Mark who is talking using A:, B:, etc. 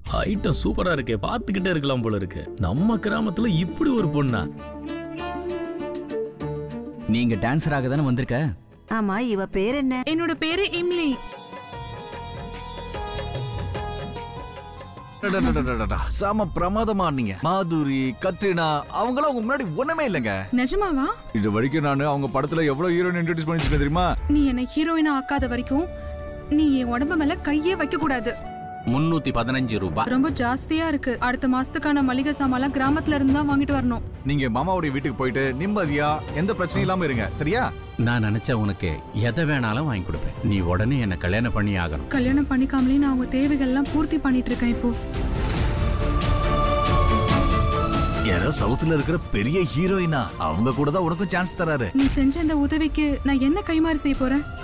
A: item சூப்பரா இருக்கே பார்த்துக்கிட்டே இருக்கலாம் போல இருக்கு நம்ம கிராமத்துல இப்படி ஒரு பொண்ணா
B: நீங்க டான்சராக தானே வந்திருக்க
C: ஆமா இவ பேர் என்ன
D: என்னோட பேரு இம்லி
E: அடடடடடடா, செம பிரமாதமா நீங்க மாதுரி கத்ரினா அவங்களாம் உங்க முன்னாடி ஒண்ணுமே இல்லைங்க
D: நிஜமாவா
E: இது வரைக்கும் நான் அவங்க படத்துல எவ்வளவு ஹீரோயின் இன்ட்ரடியூஸ் பண்ணிருக்கேன் தெரியுமா
D: நீ என்னை ஹீரோயினா ஆக்காத வரைக்கும் நீ என் உடம்பு மேல கையே வைக்க கூடாது
F: முன்னூத்தி பதினஞ்சு ரூபாய்
D: ரொம்ப ஜாஸ்தியா இருக்கு அடுத்த மாசத்துக்கான மளிகை சாமான்லாம் கிராமத்துல இருந்து தான் வாங்கிட்டு வரணும்
E: நீங்க மாமாவுடைய வீட்டுக்கு போயிட்டு நிம்மதியா எந்த பிரச்சனையும் இல்லாம இருங்க சரியா
F: நான் நினைச்சா உனக்கு எதை வேணாலும் வாங்கி கொடுப்பேன் நீ உடனே என்ன கல்யாணம் பண்ணி ஆகணும்
D: கல்யாணம் பண்ணிக்காமலே நான் அவங்க தேவைகள்லாம் பூர்த்தி பண்ணிட்டு இருக்கேன் இப்போ
E: யாரோ சவுத்துல இருக்கிற பெரிய ஹீரோயினா அவங்க கூட தான் உனக்கும் சான்ஸ் தராரு
D: நீ செஞ்ச இந்த உதவிக்கு நான் என்ன கைமாறு செய்ய போறேன்